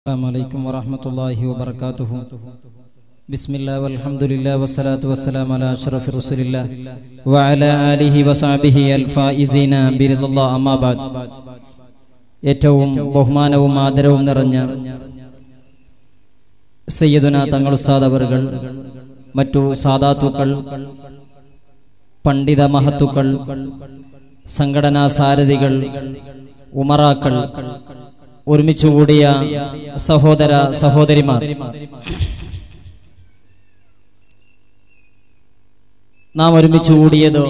السلام عليكم ورحمة الله وبركاته بسم الله والحمد لله والصلاة والسلام على أشرف رسول الله وعلى آله وصحبه الفائزين برضا الله أما بعد ഏറ്റവും ബഹുമാനവും ആദരവും നിറഞ്ഞ സയ്യദുന തങ്ങൾ ഉസ്താദ് അവറുകൾ മറ്റു സാദാത്തുക്കൾ പണ്ഡിത മഹത്തുക്കൾ സംഘടനാ സാരഥികൾ ഉമറാക്കൾ ഒരുമിച്ച് കൂടിയ സഹോദര സഹോദരിമാർ നാം ഒരുമിച്ച് കൂടിയത്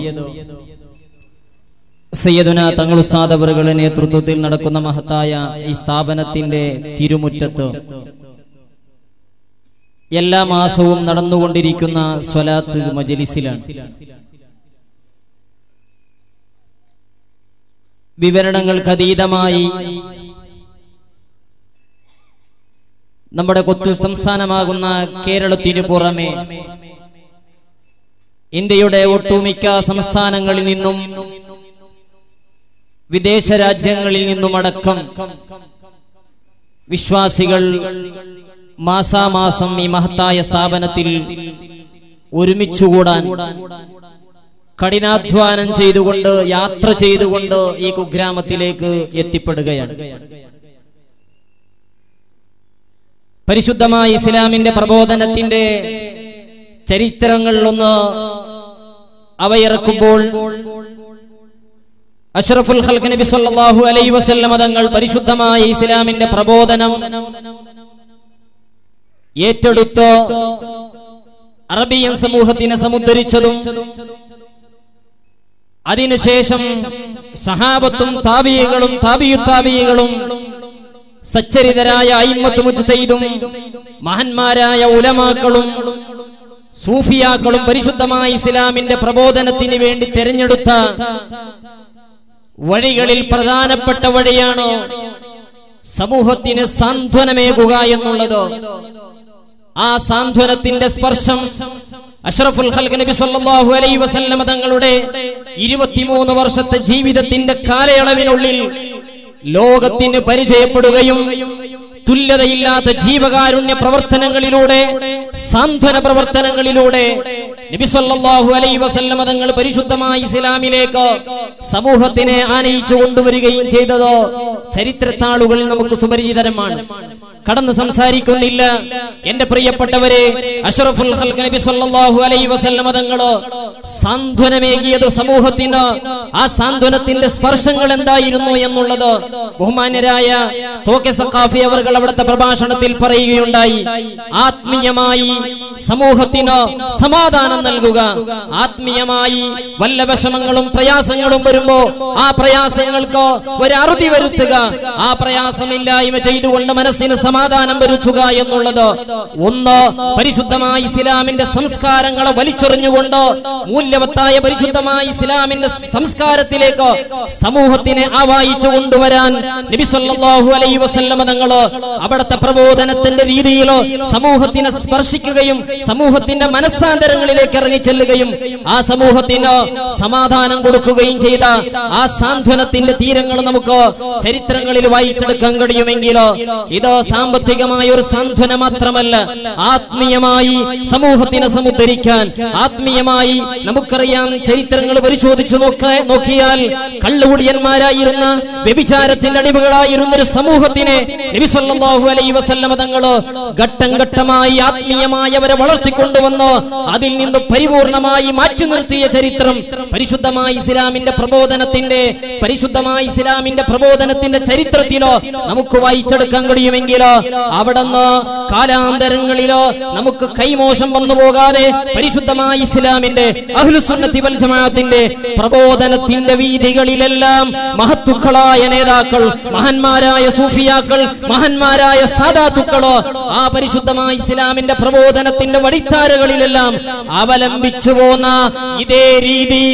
സയ്യദുന തങ്ങൾ ഉസ്താദ് അവറുകളുടെ നേതൃത്വത്തിൽ നടക്കുന്ന മഹത്തായ ഈ സ്ഥാപനത്തിന്റെ തിരുമുറ്റത്ത് എല്ലാ മാസവും നടന്നുകൊണ്ടിരിക്കുന്ന സ്വലാത്ത് മജലിസിലാണ് വിവരണങ്ങൾക്ക് അതീതമായി നമ്മുടെ കൊച്ചു സംസ്ഥാനമാകുന്ന കേരളത്തിന് പുറമെ ഇന്ത്യയുടെ ഒട്ടുമിക്ക സംസ്ഥാനങ്ങളിൽ നിന്നും വിദേശ രാജ്യങ്ങളിൽ നിന്നുമടക്കം വിശ്വാസികൾ മാസാമാസം ഈ മഹത്തായ സ്ഥാപനത്തിൽ ഒരുമിച്ചുകൂടാൻ കഠിനാധ്വാനം ചെയ്തുകൊണ്ട് യാത്ര ചെയ്തുകൊണ്ട് ഈ കുഗ്രാമത്തിലേക്ക് എത്തിപ്പെടുകയാണ് പരിശുദ്ധമായ ഇസ്ലാമിന്റെ പ്രബോധനത്തിന്റെ ചരിത്രങ്ങളിലൊന്ന് അവയിറക്കുമ്പോൾ അഷ്റഫുൽ ഖൽഖ് നബി സല്ലല്ലാഹു അലൈഹി വസല്ലം തങ്ങൾ പരിശുദ്ധമായ ഇസ്ലാമിന്റെ പ്രബോധനം ഏറ്റെടുത്ത് അറബിയൻ സമൂഹത്തിനെ സമുദ്ധരിച്ചതും അതിനുശേഷം സഹാബത്തും താബിയകളും താബിയുത്താബിയകളും സച്ചരിതരായ അയിമത്ത് മുജ്തൈദും മഹന്മാരായ ഉലമാക്കളും സൂഫിയാക്കളും പരിശുദ്ധമായ ഇസ്ലാമിന്റെ പ്രബോധനത്തിന് വേണ്ടി തെരഞ്ഞെടുത്ത വഴികളിൽ പ്രധാനപ്പെട്ട വഴിയാണ് സമൂഹത്തിന് സാന്ത്വനമേകുക എന്നുള്ളത് ആ സാന്ത്വനത്തിന്റെ സ്പർശം അഷ്റഫുൽ ഖൽഖ് നബി സല്ലല്ലാഹു അലൈഹി വസല്ലം തങ്ങളുടെ 23 വർഷത്തെ ജീവിതത്തിന്റെ കാലയളവിനുള്ളിൽ ലോകത്തിന് പരിചയപ്പെടുകയും തുല്യതയില്ലാത്ത ജീവകാരുണ്യ പ്രവർത്തനങ്ങളിലൂടെ സാന്ത്വന പ്രവർത്തനങ്ങളിലൂടെ നബി സല്ലല്ലാഹു അലൈഹി വസല്ലം തങ്ങൾ പരിശുദ്ധമായ ഇസ്ലാമിലേക്ക് സമൂഹത്തിനെ ആനയിച്ചു കൊണ്ടുവരികയും ചെയ്തത് ചരിത്രത്താളുകളിൽ നമുക്ക് സുപരിചിതരമാണ് കടന്ന് സംസാരിക്കുന്നില്ല എന്റെ പ്രിയപ്പെട്ടവരെ അഷറഫുൽ ഖൽഖ് നബി സല്ലല്ലാഹു അലൈഹി വസല്ലം തങ്ങൾ സാന്ത്വനമേകിയത് സമൂഹത്തിന് ആ സാന്ത്വനത്തിന്റെ സ്പർശങ്ങൾ എന്തായിരുന്നു എന്നുള്ളത് ബഹുമാന്യരായ തോക്കെ സഖാഫി അവർ അവിടുത്തെ പ്രഭാഷണത്തിൽ പറയുകയുണ്ടായി ആത്മീയമായി സമൂഹത്തിന് സമാധാനം നൽകുക ആത്മീയമായി വല്ല വിഷമങ്ങളും പ്രയാസങ്ങളും വരുമ്പോ ആ പ്രയാസങ്ങൾക്ക് ഒരു അറുതി വരുത്തുക ആ പ്രയാസമില്ലായ്മ ചെയ്തുകൊണ്ട് മനസ്സിന് സമാധാനം വരുത്തുക എന്നുള്ളത് ഒന്ന് പരിശുദ്ധമായ ഇസ്ലാമിന്റെ സംസ്കാരങ്ങളെ വലിച്ചെറിഞ്ഞുകൊണ്ട് മൂല്യവത്തായ പരിശുദ്ധമായ ഇസ്ലാമിന്റെ സംസ്കാരത്തിലേക്ക് സമൂഹത്തിനെ ആവാഹിച്ചു കൊണ്ടുവരാൻ നബി സല്ലല്ലാഹു അലൈഹി വസല്ലമ തങ്ങള് അവിടുത്തെ പ്രബോധനത്തിന്റെ രീതിയിൽ സമൂഹത്തിനെ സ്പർശിക്കുകയും സമൂഹത്തിന്റെ മനസ്സാന്തരങ്ങളിലേക്ക് ഇറങ്ങിച്ചെല്ലുകയും ആ സമൂഹത്തിന് സമാധാനം കൊടുക്കുകയും ചെയ്ത ആ സാന്ത്വനത്തിന്റെ തീരങ്ങൾ നമുക്ക് ചരിത്രങ്ങളിൽ വായിച്ചെടുക്കാൻ കഴിയുമെങ്കിൽ ഇത് സാമ്പത്തികമായ ഒരു സാന്ത്വന മാത്രമല്ല ആത്മീയമായി സമൂഹത്തിനെ സമുദ്ധരിക്കാൻ ആത്മീയമായി നമുക്കറിയാം ചരിത്രങ്ങൾ പരിശോധിച്ചു നോക്ക നോക്കിയാൽ കള്ളുകുടിയന്മാരായിരുന്ന വ്യഭിചാരത്തിന്റെ അടിമകളായിരുന്ന ഒരു സമൂഹത്തിനെ നബി സല്ലല്ലാഹു അലൈഹി വസല്ലമ തങ്ങള് ഘട്ടം ഘട്ടമായി ആത്മീയമായി അവരെ വളർത്തിക്കൊണ്ടുവന്ന് അതിൽ നിന്ന് പരിപൂർണമായി മാറ്റി നിർത്തിയ ചരിത്രം പരിശുദ്ധമായ ഇസ്ലാമിന്റെ പ്രബോധനത്തിന്റെ പരിശുദ്ധമായ ഇസ്ലാമിന്റെ പ്രബോധനത്തിന്റെ ചരിത്രത്തിലോ നമുക്ക് വായിച്ചെടുക്കാൻ കഴിയുമെങ്കിലോ അവിടുന്ന് കാലാന്തരങ്ങളിലോ നമുക്ക് കൈമോശം വന്നു പോകാതെ പരിശുദ്ധമായ ഇസ്ലാമിന്റെ അഹ്ലുസുന്നത്തി വൽ ജമാഅത്തിന്റെ പ്രബോധനത്തിന്റെ വീതികളിലെല്ലാം മഹത്തുക്കളായ നേതാക്കൾ മഹന്മാരായ സൂഫിയാക്കൾ മഹന്മാരായ സാദാത്തുക്കളോ ആ പരിശുദ്ധമായ ഇസ്ലാമിന്റെ പ്രബോധനത്തിന്റെ വഴിത്താരകളിലെല്ലാം അവലംബിച്ചു പോന്ന ഇതേ രീതി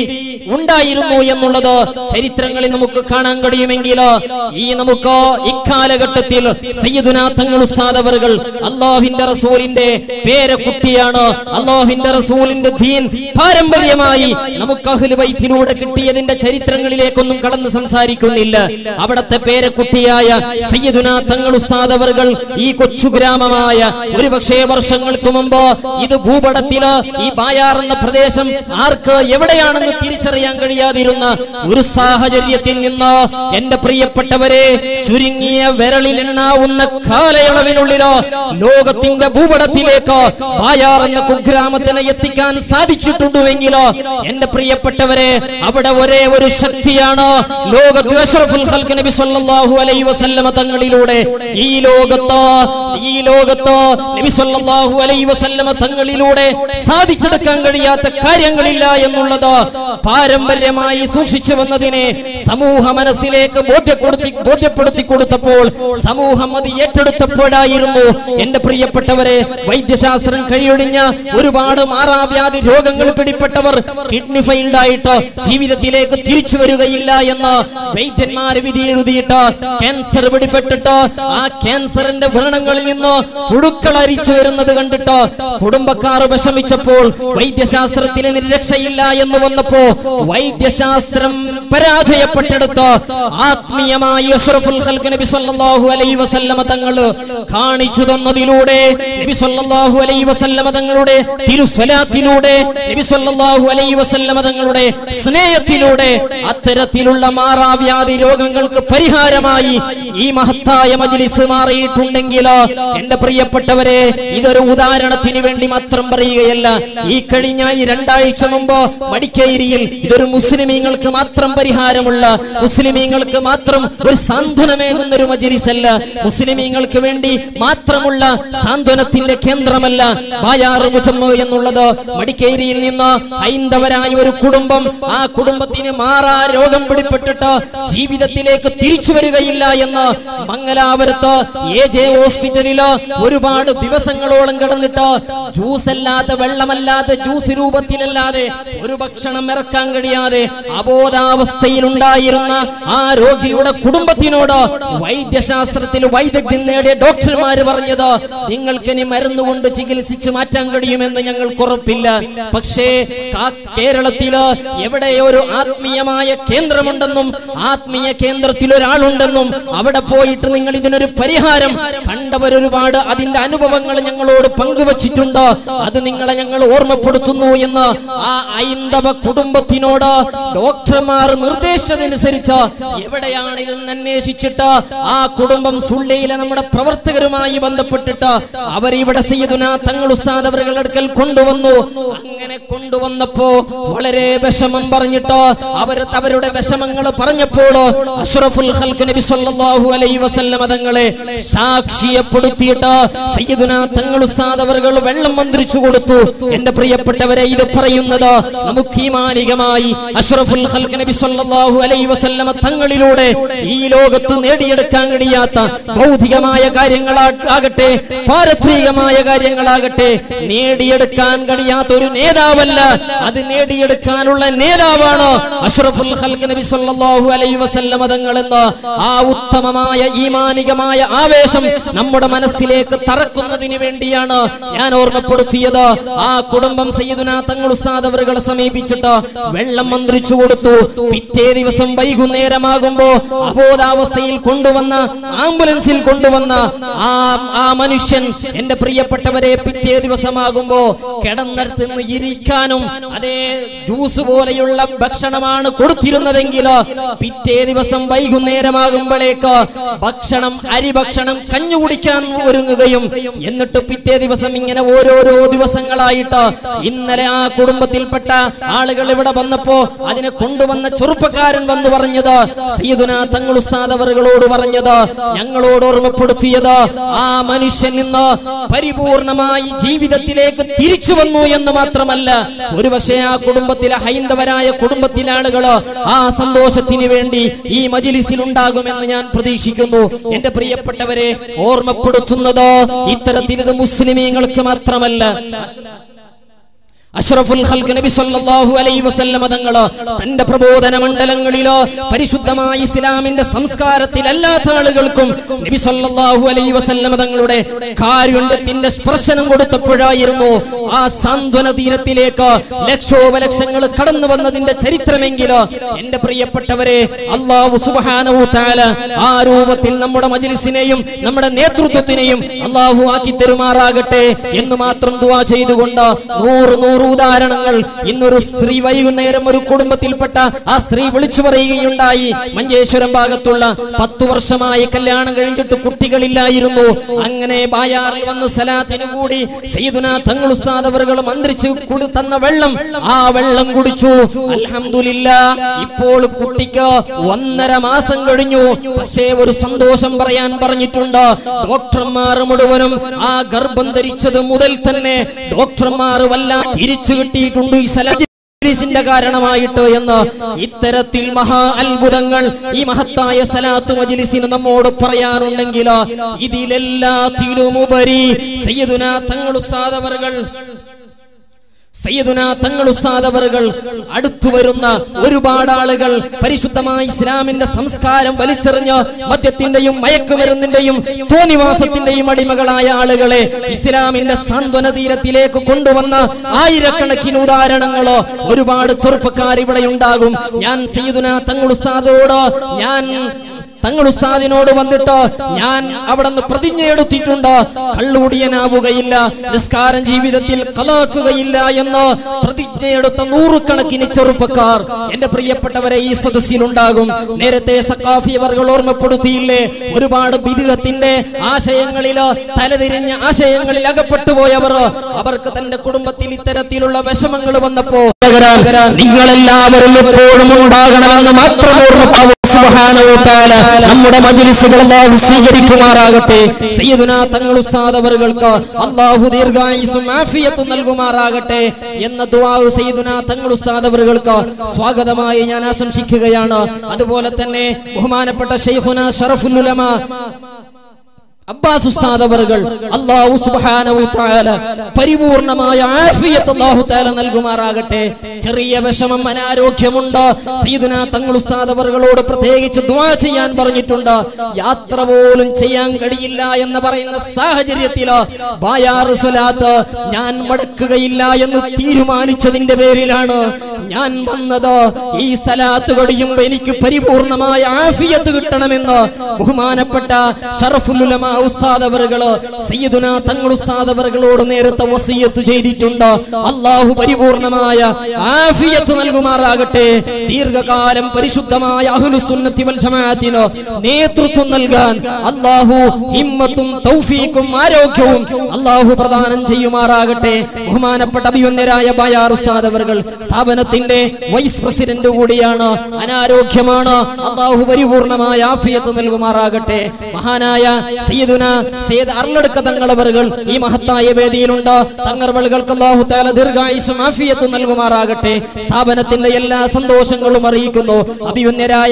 ഉണ്ടായിരുന്നു എന്നുള്ളത് ചരിത്രങ്ങളിൽ നമുക്ക് കാണാൻ കഴിയുമെങ്കിൽ ഈ നമുക്ക് ഇക്കാലഘട്ടത്തിൽ സയ്യിദുനാ തങ്ങൾ ഉസ്താദ് അവറുകൾ അള്ളാഹിന്റെ റസൂലിന്റെ പേരക്കുട്ടിയാണ് അള്ളാഹിന്റെ റസൂലിന്റെ ദീൻ പാരമ്പര്യമായി നമുക്ക് അഹ്ലു ബൈത്തിലൂടെ കിട്ടിയതിന്റെ ചരിത്രങ്ങളിലേക്കൊന്നും കടന്ന് സംസാരിക്കുന്നില്ല അവിടത്തെ പേരക്കുട്ടിയായ സയ്യിദുനാ തങ്ങൾ ഉസ്താദ് അവറുകൾ ഈ കൊച്ചു ഗ്രാമമായ ഒരുപക്ഷേ വർഷങ്ങൾക്ക് മുമ്പ് ഇത് ഭൂപടത്തില് ഈ ബായാർ എന്ന പ്രദേശം ആർക്ക് എവിടെയാണെന്ന് തിരിച്ചറിയാൻ കഴിയാതിരുന്ന ഒരു സാഹചര്യത്തിൽ നിന്ന് എന്റെ പ്രിയപ്പെട്ടവരെ ചുരുങ്ങിയ വിരളിൽ എണ്ണാവുന്ന കാലയളവിനുള്ളില് ലോകത്തിന്റെ ഭൂപടത്തിലേക്ക് ബായാർ എന്ന കുഗ്രാമത്തിനെ എത്തിക്കാൻ സാധിച്ചിട്ടുണ്ടുവെങ്കിലോ എന്റെ പ്രിയപ്പെട്ടവരെ അവിടെ ഒരേ ഒരു ശക്തിയാണ് ലോകത്ത് അഷ്റഫുൽ ഖൽഖ് നബി സല്ലല്ലാഹു അലൈഹി വസല്ലമ തങ്ങളിലൂടെ ഈ ലോകത്ത് ഈ ലോകത്ത് നബി സല്ലല്ലാഹു അലൈഹി വസല്ലമ തങ്ങളിലൂടെ സാധിച്ചെടുക്കാൻ കഴിയാത്ത കാര്യങ്ങളില്ല എന്നുള്ളത് പാരമ്പര്യമായി സൂക്ഷിച്ചു വന്നതിനെ സമൂഹ മനസ്സിലേക്ക് ബോധ്യപ്പെടുത്തി ബോധ്യപ്പെടുത്തി കൊടുത്തപ്പോൾ സമൂഹം അത് ഏറ്റെടുത്തപ്പോഴായിരുന്നു എന്റെ പ്രിയപ്പെട്ടവരെ വൈദ്യശാസ്ത്രം കഴിയൊഴിഞ്ഞ ഒരുപാട് മാറാവ്യാധി രോഗങ്ങൾ പിടിപ്പെട്ടവർ കിഡ്നി ഫെയിൽഡ് ആയിട്ട് ജീവിതത്തിലേക്ക് തിരിച്ചു വരികയില്ല എന്ന് വൈദ്യന്മാര് വിധി എഴുതിയിട്ട് ക്യാൻസർ പിടിപ്പെട്ടിട്ട് ആ ക്യാൻസറിന്റെ വ്രണങ്ങളിൽ നിന്ന് പുഴുക്കൾ അരിച്ചു വരുന്നത് കണ്ടിട്ട് കുടുംബക്കാർ വിഷമിച്ചപ്പോൾ വൈദ്യശാസ്ത്രത്തിന് നിരക്ഷയില്ല എന്ന് വന്നപ്പോ വൈദ്യശാസ്ത്രം പരാജയപ്പെട്ടെടുത്ത് ആത്മീയമായി അഷ്റഫുൽ ഖൽഖ് നബി സല്ലല്ലാഹു അലൈഹി വസല്ലമ തങ്ങൾ കാണിച്ചു തന്നതിലൂടെ നബി സല്ലല്ലാഹു അലൈഹി വസല്ലമ തങ്ങളുടെ തിരുസ്വലാത്തിലൂടെ നബി സല്ലല്ലാഹു അലൈഹി വസല്ലമ തങ്ങളുടെ സ്നേഹത്തിലൂടെ അത്തരത്തിലുള്ള മാറാവ്യാധി രോഗങ്ങൾക്ക് പരിഹാരമായി ഈ മഹത്തായ മജ്ലിസ് മാറിയിട്ടുണ്ടെങ്കിൽ എന്റെ പ്രിയപ്പെട്ടവരെ ഇതൊരു ഉദാഹരണത്തിന് വേണ്ടി മാത്രം പറയുകയല്ല ഈ കഴിഞ്ഞ ഈ രണ്ടാഴ്ച മുമ്പ് മടിക്കേരിയിൽ ഇതൊരു മുസ്ലിമീങ്ങൾക്ക് മാത്രം പരിഹാരമുള്ള മുസ്ലിമീങ്ങൾക്ക് മാത്രം ഒരു സാന്ത്വനമേകുന്ന ഒരു മജിലിസല്ല മുസ്ലിമീങ്ങൾക്ക് വേണ്ടി മാത്രമുള്ള സാന്ത്വനത്തിന്റെ കേന്ദ്രമല്ല ബായാറ് മുജമ്മ എന്നുള്ളത് മടിക്കേരിയിൽ നിന്ന് ഹൈന്ദവരായ ഒരു കുടുംബം ആ കുടുംബത്തിന് മാറാ രോഗം പിടിപ്പെട്ടിട്ട് ജീവിതത്തിലേക്ക് തിരിച്ചു വരികയില്ല എന്ന് മംഗലാപുരത്ത് എ ജെ ഹോസ്പിറ്റലില് ഒരുപാട് ദിവസങ്ങളോളം കിടന്നിട്ട് ജ്യൂസ് അല്ലാതെ വെള്ളമല്ലാതെ ജ്യൂസ് രൂപത്തിലല്ലാതെ ഒരു ഭക്ഷണം ഇറക്കാൻ കഴിയാതെ അബോധാവസ്ഥയിൽ ഉണ്ടായിരുന്ന ആ രോഗിയുടെ കുടുംബത്തിനോട് വൈദ്യശാസ്ത്രത്തിൽ വൈദഗ്ധ്യം നേടിയ ഡോക്ടർമാര് പറഞ്ഞത് നിങ്ങൾക്ക് ഇനി മരുന്ന് കൊണ്ട് ചികിത്സിച്ച് മാറ്റാൻ കഴിയുമെന്ന് ഞങ്ങൾക്ക് ഉറപ്പില്ല പക്ഷേ കാ- കേരളത്തില് എവിടെ ഒരു ആത്മീയമായ കേന്ദ്രമുണ്ടെന്നും ആത്മീയ കേന്ദ്രത്തിൽ ഒരാളുണ്ടെന്നും അവിടെ പോയിട്ട് നിങ്ങൾ ഇതിനൊരു പരിഹാരം കണ്ടവർ ഒരുപാട് അതിന്റെ അനുഭവങ്ങൾ ഞങ്ങളോട് പങ്കുവച്ചിട്ടുണ്ട് അത് നിങ്ങളെ ഞങ്ങൾ ഓർമ്മപ്പെടുത്തുന്നു എന്ന് ആ ഐന്ദവ കുടുംബത്തിനോട് ഡോക്ടർമാർ നിർദ്ദേശിച്ചതനുസരിച്ച് എവിടെയാണ് ഇതെന്ന് അന്വേഷിച്ചിട്ട് ആ കുടുംബം സുള്ളിയിലെ നമ്മുടെ പ്രവർത്തകരുമായി ബന്ധപ്പെട്ടിട്ട് അവർ ഇവിടെ സയ്യിദുന തങ്ങൾ ഉസ്താദ് അവരുടെ അടുക്കൽ കൊണ്ടുവന്നു അങ്ങനെ കൊണ്ടുവന്നപ്പോ വളരെ വിഷമം പറഞ്ഞിട്ട് അവർ അവരുടെ വിഷമങ്ങൾ പറഞ്ഞപ്പോൾ അഷ്റഫുൽ ഖൽഖ് നബി സല്ലല്ലാഹു അലൈഹി വസല്ലമ തങ്ങളെ സാക്ഷ്യപ്പെടുത്തിയിട്ട് സയ്യിദുന തങ്ങൾ ഉസ്താദ് അവർ വെള്ളം മന്ത്രിച്ചു കൊടുത്തു എന്റെ പ്രിയപ്പെട്ടവരെ ഇത് പറയുന്നത് നമുക്ക് ഈമാനികമായി അഷ്റഫുൽ ഖൽഖ് നബി സല്ലല്ലാഹു അലൈഹി വസല്ലമ തങ്ങളിലൂടെ ഈ ലോകത്ത് നേടിയെടുക്കാൻ കഴിയാത്ത ഭൗതികമായ കാര്യങ്ങളാകട്ടെ പാരത്രികമായ കാര്യങ്ങളാകട്ടെ നേടിയെടുക്കാൻ കഴിയാത്ത ഒരു നേതാവല്ല അത് നേടിയെടുക്കാനുള്ള നേതാവാണ് അഷ്റഫുൽ ഖൽഖ് നബി സല്ലല്ലാഹു അലൈഹി വസല്ലമ തങ്ങളെന്ന് ആ ഉത്തമമായ ഈമാനികമായ ആവേശം നമ്മുടെ മനസ്സിലേക്ക് തറക്കുന്നതിന് വേണ്ടിയാണ് ഞാൻ ഓർമ്മപ്പെടുത്തിയത് ആ കുടുംബം സയ്യിദുന തങ്ങൾ ഉസ്താദ് അവരുകളെ സമീപിച്ചിട്ട് വെള്ളം മന്ത്രിച്ചു കൊടുത്തു പിറ്റേ ദിവസം വൈകുന്നേരമാകുമ്പോ അബോധാവസ്ഥയിൽ കൊണ്ടുവന്ന ആംബുലൻസിൽ കൊണ്ടുവന്ന ആ ആ മനുഷ്യൻ എന്റെ പ്രിയപ്പെട്ടവരെ പിറ്റേ ദിവസമാകുമ്പോ കിടന്നിടത്ത് നിന്ന് ഇരിക്കാനും അതേ ജ്യൂസ് പോലെയുള്ള ഭക്ഷണമാണ് കൊടുത്തിരുന്നതെങ്കിൽ പിറ്റേ ദിവസം വൈകുന്നേരമാകുമ്പോഴേക്ക് ഭക്ഷണം അരി ഭക്ഷണം കഞ്ഞു കുടിക്കാൻ ഒരുങ്ങുകയും എന്നിട്ട് പിറ്റേ ദിവസം ഇങ്ങനെ ഓരോരോ ദിവസങ്ങളായിട്ട് ഇന്നലെ ആ കുടുംബത്തിൽപ്പെട്ട ആളുകൾ ഇവിടെ വന്നപ്പോ അതിനെ കൊണ്ടുവന്ന ചെറുപ്പക്കാരൻ വന്നു പറഞ്ഞത് സയ്യിദുന തങ്ങൾ ഉസ്താദ് അവറുകളോട് പറഞ്ഞത് ഞങ്ങളോട് ഓർമ്മപ്പെടുത്തിയത് ആ മനുഷ്യൻ ഇന്ന് പരിപൂർണമായി ജീവിതത്തിലേക്ക് തിരിച്ചു വന്നു എന്ന് മാത്രമല്ല ഒരുപക്ഷെ ആ കുടുംബത്തിലെ ഹൈന്ദവരായ കുടുംബത്തിലെ ആളുകള് ആ സന്തോഷത്തിന് വേണ്ടി ഈ മജിലിസിൽ ഉണ്ടാകുമെന്ന് ഞാൻ പ്രതീക്ഷിക്കുന്നു എന്റെ പ്രിയപ്പെട്ടവരെ ഓർമ്മപ്പെടുത്തുന്നത് ഇത്തരത്തിൽ ഇത് മുസ്ലിമീങ്ങൾക്ക് മാത്രമല്ല അഷ്റഫുൽ ഖൽഖ് നബി സല്ലല്ലാഹു അലൈഹി വസല്ലമ തങ്ങള് തന്റെ പ്രബോധന മണ്ഡലങ്ങളിലോ പരിശുദ്ധമായ ഇസ്ലാമിന്റെ സംസ്കാരത്തിൽ അല്ലാത്ത ആളുകൾക്കും നബി സല്ലല്ലാഹു അലൈഹി വസല്ലമ തങ്ങളുടെ കാരുണ്യത്തിന്റെ സ്പർശനം കൊടുത്തപ്പോഴായിരുന്നു ആ സാന്ത്വന തീരത്തിലേക്ക് ലക്ഷോപലക്ഷങ്ങൾ കടന്നു വന്നതിന്റെ ചരിത്രമെങ്കിലോ എന്റെ പ്രിയപ്പെട്ടവരെ അള്ളാഹു സുബ്ഹാനഹു തആല ആ രൂപത്തിൽ നമ്മുടെ മജ്ലിസിനെയും നമ്മുടെ നേതൃത്വത്തിനെയും അള്ളാഹു ആക്കി തരുമാറാകട്ടെ എന്ന് മാത്രം ദുആ ചെയ്തുകൊണ്ട് നൂറ് നൂറ് ഉദാഹരണങ്ങൾ ഇന്നൊരു സ്ത്രീ വൈകുന്നേരം ഒരു കുടുംബത്തിൽപ്പെട്ട ആ സ്ത്രീ വിളിച്ചു പറയുകയുണ്ടായി മഞ്ചേശ്വരം ഭാഗത്തുള്ള പത്തു വർഷമായി കല്യാണം കഴിഞ്ഞിട്ട് കുട്ടികളില്ലായിരുന്നു അങ്ങനെ ബായാറിൽ വന്ന് സലാത്തിന് കൂടി സയ്യിദുന തങ്ങൾ ഉസ്താദ് അവറുകൾ മന്ത്രിച്ച് കുടി തന്ന വെള്ളം ആ വെള്ളം കുടിച്ചു അൽഹംദുലില്ല ഇപ്പോൾ കുട്ടിക്ക് ഒന്നര മാസം കഴിഞ്ഞു പക്ഷേ ഒരു സന്തോഷം പറയാൻ പറഞ്ഞിട്ടുണ്ട് ഡോക്ടർമാർ മുഴുവനും ആ ഗർഭം ധരിച്ചത് മുതൽ തന്നെ ഡോക്ടർമാർ വല്ല തിരിച്ചു കിട്ടിയിട്ടുണ്ട് ഈ സലജിന്റെ കാരണമായിട്ട് എന്ന് ഇത്തരത്തിൽ മഹാ അത്ഭുതങ്ങൾ ഈ മഹത്തായ സലാത്ത് മജ്ലിസിന് നമ്മോട് പറയാനുണ്ടെങ്കിൽ ഇതിലെല്ലാത്തിലുമുപരി സയ്യിദുന തങ്ങൾ ഉസ്താദ് അവർകൾ സയ്യിദുന തങ്ങൾ ഉസ്താദ് അവറുകൾ അടുത്തു വരുന്ന ഒരുപാട് ആളുകൾ പരിശുദ്ധമായ ഇസ്ലാമിന്റെ സംസ്കാരം വലിച്ചെറിഞ്ഞ് മദ്യത്തിന്റെയും മയക്കുമരുന്നിന്റെയും തോന്നിവാസത്തിന്റെയും അടിമകളായ ആളുകളെ ഇസ്ലാമിന്റെ സാന്ത്വന തീരത്തിലേക്ക് കൊണ്ടുവന്ന ആയിരക്കണക്കിന് ഉദാഹരണങ്ങളോ ഒരുപാട് ചെറുപ്പക്കാർ ഇവിടെ ഉണ്ടാകും ഞാൻ സയ്യിദുന തങ്ങൾ ഉസ്താദോട് ഞാൻ തങ്ങൾ ഉസ്താദിനോട് വന്നിട്ട് ഞാൻ അവിടെ നിന്ന് പ്രതിജ്ഞ എടുത്തിട്ടുണ്ട് കള്ളുടിയനാവുകയില്ല നിസ്കാരം ജീവിതത്തിൽ കലാക്കുകയില്ല എന്ന് പ്രതിജ്ഞയെടുത്ത നൂറുകണക്കിന് ചെറുപ്പക്കാർ എന്റെ പ്രിയപ്പെട്ടവരെ ഈ സദസ്സിലുണ്ടാകും നേരത്തെ സക്കാഫി അവർകൾ ഓർമ്മപ്പെടുത്തിയില്ലേ ഒരുപാട് ബിരുദത്തിന്റെ ആശയങ്ങളിൽ തലതിരിഞ്ഞ ആശയങ്ങളിൽ അകപ്പെട്ടു പോയവർ അവർക്ക് തന്റെ കുടുംബത്തിൽ ഇത്തരത്തിലുള്ള വിഷമങ്ങൾ വന്നപ്പോ നിങ്ങളെല്ലാവരും എപ്പോഴും ഉണ്ടാകണമെന്ന് മാത്രം ഓർമ്മ സുബ്ഹാനഹു തആല നമ്മുടെ മജ്ലിസുകൾ അല്ലാഹു സ്വീകരിക്കുമാറാകട്ടെ സയ്യിദുന തങ്ങൾ ഉസ്താദ് അവർക്ക് അല്ലാഹു ദീർഘായുസ്സും ആഫിയത്തും നൽകുമാറാകട്ടെ എന്ന ദുആ സയ്യിദുന തങ്ങൾ ഉസ്താദ് അവർക്ക് സ്വാഗതമായി ഞാൻ ആശംസിക്കുകയാണ് അതുപോലെ തന്നെ ബഹുമാനപ്പെട്ട ശൈഖുന ഷറഫുൽ ഉലമ അബ്ബാസ് ഉസ്താദ് അവർകൾ അല്ലാഹു സുബ്ഹാനഹു തആല പരിപൂർണമായ ആഫിയത്ത് അല്ലാഹു തആല നൽകുമാറാകട്ടെ ചെറിയ വിഷമം അനാരോഗ്യമുണ്ട് സയ്യിദുന തങ്ങൾ ഉസ്താദ് അവർകളോട് പ്രത്യേകിച്ച് ദുആ ചെയ്യാൻ പറഞ്ഞിട്ടുണ്ട് യാത്ര പോലും ചെയ്യാൻ കഴിയില്ല എന്ന് പറയുന്ന സാഹചര്യത്തിൽ ബായാർ സ്വലാത്ത് ഞാൻ മടക്കുകയില്ല എന്ന് തീരുമാനിച്ചതിന്റെ പേരിലാണ് ഞാൻ വന്നത് ഈ സലാത്ത് കഴിയുമ്പോൾ എനിക്ക് പരിപൂർണമായ ആഫിയത്ത് കിട്ടണമെന്ന് ബഹുമാനപ്പെട്ട ഷറഫുൽ ഉലമ ഉസ്താദ് അവറുകള് സയ്യിദുന തങ്ങൾ ഉസ്താദ് അവറുകളോട് നേരത്തെ വസീയത്ത് ചെയ്തിട്ടുണ്ട് അള്ളാഹു പരിപൂർണമായ ആഫിയത്ത് നൽകുമാറാകട്ടെ ദീർഘകാലം പരിശുദ്ധമായ അഹ്ലുസുന്നത്തി വൽ ജമാഅത്തിന് നേതൃത്വം നൽകാൻ അള്ളാഹു ഹിമ്മത്തും തൗഫീഖും ആരോഗ്യവും അള്ളാഹു പ്രദാനം ചെയ്യുമാറാകട്ടെ ബഹുമാനപ്പെട്ട അഭിവന്യരായ ബയാർ ഉസ്താദ് അവർകൾ സ്ഥാപനത്തിന്റെ വൈസ് പ്രസിഡന്റ് കൂടിയാണ് അനാരോഗ്യമാണ് അള്ളാഹു പരിപൂർണമായ ആഫിയത്ത് നൽകുമാറാകട്ടെ മഹാനായ സയ്യിദുന സയ്യിദ് അർലടുക്ക തങ്ങളവറുകൾ ഈ മഹത്തായ വേദിയിലുണ്ട് തങ്ങർവളുകൾക്ക് അള്ളാഹു താല ദീർഘായുസും ആഫിയത്തും നൽകുമാറാകട്ടെ സ്ഥാപനത്തിന്റെ എല്ലാ സന്തോഷങ്ങളും അറിയിക്കുന്നു അഭിവന്യരായ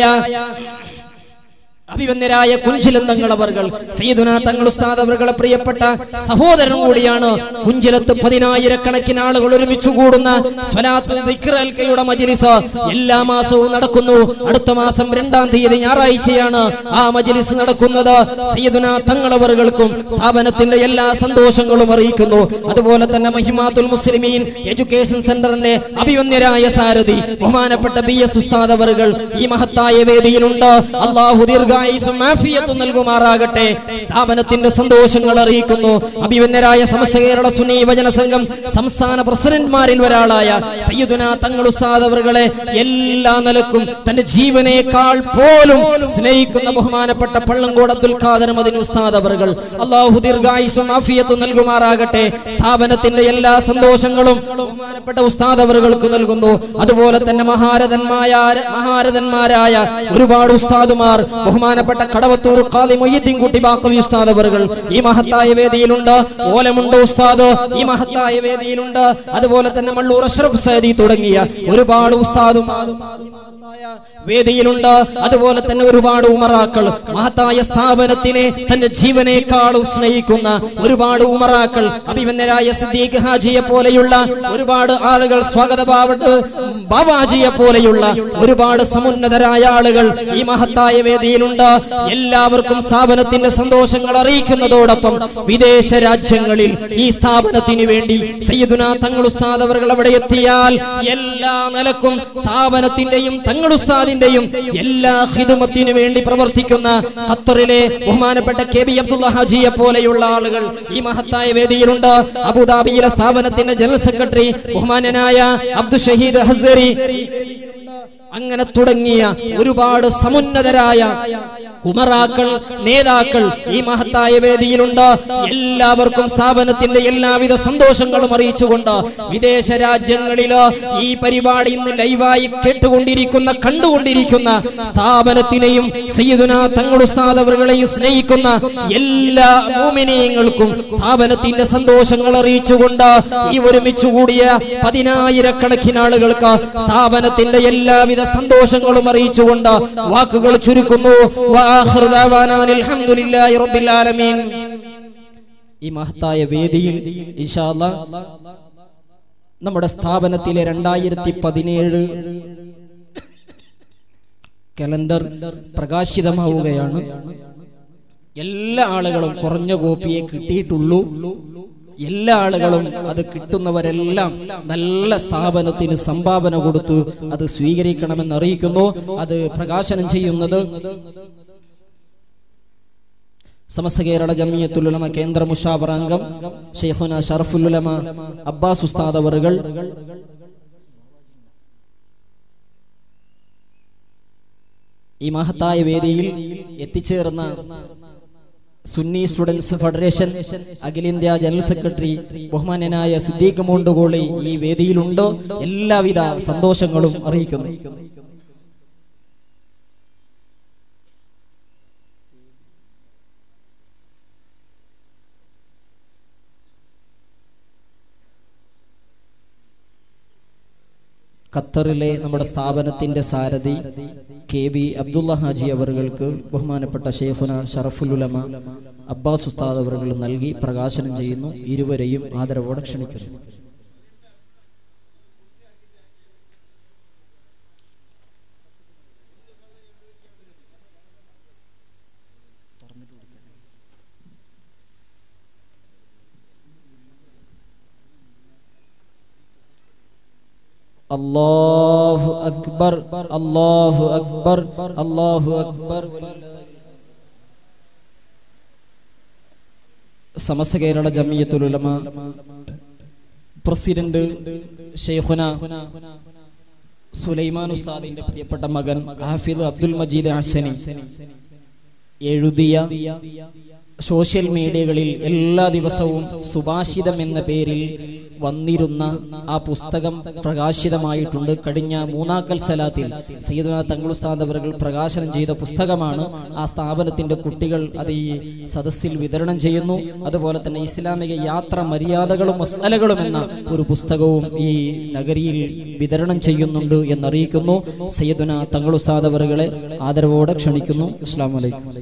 അഭിവന്യരായ കുഞ്ചിലന്തങ്ങൾ അവർകൾ സയ്യിദുന തങ്ങൾ ഉസ്താദ് അവർകളെ പ്രിയപ്പെട്ട സഹോദരൻ കൂടിയാണ് കുഞ്ചിലത്ത് പതിനായിരക്കണക്കിന് ആളുകൾ ഒരുമിച്ച് കൂടുന്ന സ്വലാത്ത് ദിക്ർ അൽക്കയുടെ മജ്ലിസ് എല്ലാ മാസവും നടക്കുന്നു അടുത്ത മാസം രണ്ടാം തീയതി ഞായറാഴ്ചയാണ് ആ മജ്ലിസ് നടക്കുന്നത് സയ്യിദുന തങ്ങൾ അവർകൾക്കും സ്ഥാപനത്തിന്റെ എല്ലാ സന്തോഷങ്ങളും അറിയിക്കുന്നു അതുപോലെ തന്നെ മഹിമാത്തുൽ മുസ്ലിമീൻ എഡ്യൂക്കേഷൻ സെന്ററിന്റെ അഭിവന്യരായ സാരഥി ബഹുമാനപ്പെട്ട ബി എസ് ഉസ്താദ് അവർകൾ ഈ മഹത്തായ വേദിയിലുണ്ട് അള്ളാഹു ദീർഘായുസും ആഫിയത്തും നൽകുമാറാകട്ടെ സ്ഥാപനത്തിന്റെ സന്തോഷങ്ങൾ അറിയിക്കുന്നു അഭിവന്യരായ സമസ്ത കേരള സുന്നി യുവജന സംഘം സംസ്ഥാന പ്രസിഡന്റ്മാരിൽ ഒരാളായ സയ്യിദുന തങ്ങൾ ഉസ്താദ് അവർകളെ എല്ലാ നിലക്കും തന്റെ ജീവനേക്കാൾ പോലും സ്നേഹിക്കുന്ന ബഹുമാനപ്പെട്ട പള്ളങ്കോട് അബ്ദുൽ ഖാദർ മദിൻ ഉസ്താദ് അവർകൾ അള്ളാഹു ദീർഘായുസും ആഫിയത്തും നൽകുമാറാകട്ടെ സ്ഥാപനത്തിന്റെ എല്ലാ സന്തോഷങ്ങളും ബഹുമാനപ്പെട്ട ഉസ്താദ് അവറുകൾക്ക് നൽകുന്നു അതുപോലെ തന്നെ മഹാരഥന്മാരായ മഹാരഥന്മാരായ ഒരുപാട് ഉസ്താദുമാർ ബഹുമാനപ്പെട്ട കടവത്തൂർ ഖാദി മൊയ്യദ്ദീൻ കുട്ടി ബാക്കവി ഉസ്താദ് അവറുകൾ ഈ മഹത്തായ വേദിയിലുണ്ട് ഓലമുണ്ട് ഉസ്താദ് ഈ മഹത്തായ വേദിയിലുണ്ട് അതുപോലെ തന്നെ മള്ളൂർ അഷ്റഫ് സൈദി തുടങ്ങിയ ഒരുപാട് ഉസ്താദും ഈ മഹത്തായ വേദിയിലുണ്ട് അതുപോലെ തന്നെ ഒരുപാട് ഉമറാക്കൾ മഹത്തായ സ്ഥാപനത്തിനെ തന്റെ ജീവനേക്കാളും സ്നേഹിക്കുന്ന ഒരുപാട് ഉമറാക്കൾ അഭിമന്യരായ സിദ്ദീഖ് ഹാജിയെ പോലെയുള്ള ഒരുപാട് ആളുകൾ സ്വാഗത ബാവാജിയെ പോലെയുള്ള ഒരുപാട് സമുന്നതരായ ആളുകൾ ഈ മഹത്തായ വേദിയിലുണ്ട് എല്ലാവർക്കും സ്ഥാപനത്തിന്റെ സന്തോഷങ്ങൾ അറിയിക്കുന്നതോടൊപ്പം വിദേശ രാജ്യങ്ങളിൽ ഈ സ്ഥാപനത്തിന് വേണ്ടി സയ്യിദുന തങ്ങൾ ഉസ്താദ് അവർ അവിടെ എത്തിയാൽ എല്ലാ നിലക്കും സ്ഥാപനത്തിന്റെയും തങ്ങൾ ഉസ്താദിന്റെയും എല്ലാ ഹിദുമത്തിനു വേണ്ടി പ്രവർത്തിക്കുന്ന ഖത്തറിലെ ബഹുമാനപ്പെട്ട കെ ബി അബ്ദുള്ള ഹാജിയെ പോലെയുള്ള ആളുകൾ ഈ മഹത്തായ വേദിയിലുണ്ട് അബുദാബിയിലെ സ്ഥാപനത്തിന്റെ ജനറൽ സെക്രട്ടറി ബഹുമാനനായ അബ്ദു ഷഹീദ് ഹസരി അങ്ങനെ തുടങ്ങിയ ഒരുപാട് സമുന്നതരായ ഉമറാക്കൾ നേതാക്കൾ ഈ മഹത്തായ വേദിയിലുണ്ട് എല്ലാവർക്കും സ്ഥാപനത്തിന്റെ എല്ലാവിധ സന്തോഷങ്ങളും അറിയിച്ചുകൊണ്ട് വിദേശ രാജ്യങ്ങളില് ഈ പരിപാടി ഇന്ന് ലൈവായി കേട്ടുകൊണ്ടിരിക്കുന്ന കണ്ടുകൊണ്ടിരിക്കുന്ന സ്ഥാപനത്തിനെയും സയ്യിദുന തങ്ങളുസ്താദവர்களെയും സ്നേഹിക്കുന്ന എല്ലാ മോമിനയങ്ങൾക്കും സ്ഥാപനത്തിന്റെ സന്തോഷങ്ങൾ അറിയിച്ചുകൊണ്ട് ഈ ഒരുമിച്ച് കൂടിയ പതിനായിരക്കണക്കിന് ആളുകൾക്ക് സ്ഥാപനത്തിന്റെ എല്ലാവിധ സന്തോഷങ്ങളും അറിയിച്ചുകൊണ്ട് വാക്കുകൾ ചുരുക്കുന്നു വആഖിറു ദഅവാനാ അൽഹംദുലില്ലാഹി റബ്ബിൽ ആലമീൻ ഈ മഹത്തായ വേദിയിൽ ഇൻഷാ അല്ലാ നമ്മുടെ സ്ഥാപനത്തിലെ രണ്ടായിരത്തി പതിനേഴ് കലണ്ടർ പ്രകാശിതമാവുകയാണ് എല്ലാ ആളുകളും കുറഞ്ഞ കോപ്പിയെ കിട്ടിയിട്ടുള്ളൂ എല്ലാ ആളുകളും അത് കിട്ടുന്നവരെല്ലാം നല്ല സ്ഥാപനത്തിന് സംഭാവന കൊടുത്ത് അത് സ്വീകരിക്കണമെന്ന് അറിയിക്കുന്നു അത് പ്രകാശനം ചെയ്യുന്നത് സമസ്ത കേരള ജമിയത്തുലമ കേന്ദ്ര മുഷാവർ അംഗം ഷെയ്ഖുന ഷറഫുലുലമ അബ്ബാസ് ഉസ്താദ് അവറുകൾ ഈ മഹത്തായ വേദിയിൽ എത്തിച്ചേർന്ന സുന്നി സ്റ്റുഡൻസ് ഫെഡറേഷൻ അഖിലേന്ത്യാ ജനറൽ സെക്രട്ടറി ബഹുമാന്യനായ സിദ്ദീഖ് മോണ്ടുകോളി ഈ വേദിയിലുണ്ട് എല്ലാവിധ സന്തോഷങ്ങളും അറിയിക്കുന്നു ഖത്തറിലെ നമ്മുടെ സ്ഥാപനത്തിന്റെ സാരഥി കെ വി അബ്ദുള്ള ഹാജി അവറുകൾക്ക് ബഹുമാനപ്പെട്ട ഷെയ്ഖുന ഷറഫുലുലമ അബ്ബാസ് ഉസ്താദ് അവറുകൾ നൽകി പ്രകാശനം ചെയ്യുന്നു ഇരുവരെയും ആദരവോടെ ക്ഷണിക്കുന്നു അല്ലാഹു അക്ബർ അല്ലാഹു അക്ബർ അല്ലാഹു അക്ബർ സമസ്ത കേരള ജമിയത്തുൽ ഉലമ പ്രസിഡന്റ് ഷെയ്ഖുന സുലൈമാൻ ഉസ്താദിന്റെ പ്രിയപ്പെട്ട മകൻ ഹാഫിദ് അബ്ദുൽ മജീദ് ഹസനി എഴുതിയ സോഷ്യൽ മീഡിയകളിൽ എല്ലാ ദിവസവും സുഭാഷിതം എന്ന പേരിൽ വന്നിരുന്ന ആ പുസ്തകം പ്രകാശിതമായിട്ടുണ്ട് കഴിഞ്ഞ മൂന്നാക്കൽ സലാത്തിൽ സയ്യിദ്ന തങ്ങളുസ്താദ് അവർ പ്രകാശനം ചെയ്ത പുസ്തകമാണ് ആ സ്ഥാപനത്തിന്റെ കുട്ടികൾ അത് ഈ സദസ്സിൽ വിതരണം ചെയ്യുന്നു അതുപോലെ തന്നെ ഇസ്ലാമിക യാത്ര മര്യാദകളും മസാലകളും എന്ന ഒരു പുസ്തകവും ഈ നഗരിയിൽ വിതരണം ചെയ്യുന്നുണ്ട് എന്നറിയിക്കുന്നു സയ്യിദ്ന തങ്ങളുസ്താദ് അവറുകളെ ആദരവോടെ ക്ഷണിക്കുന്നു അസ്ലാം വലൈക്കും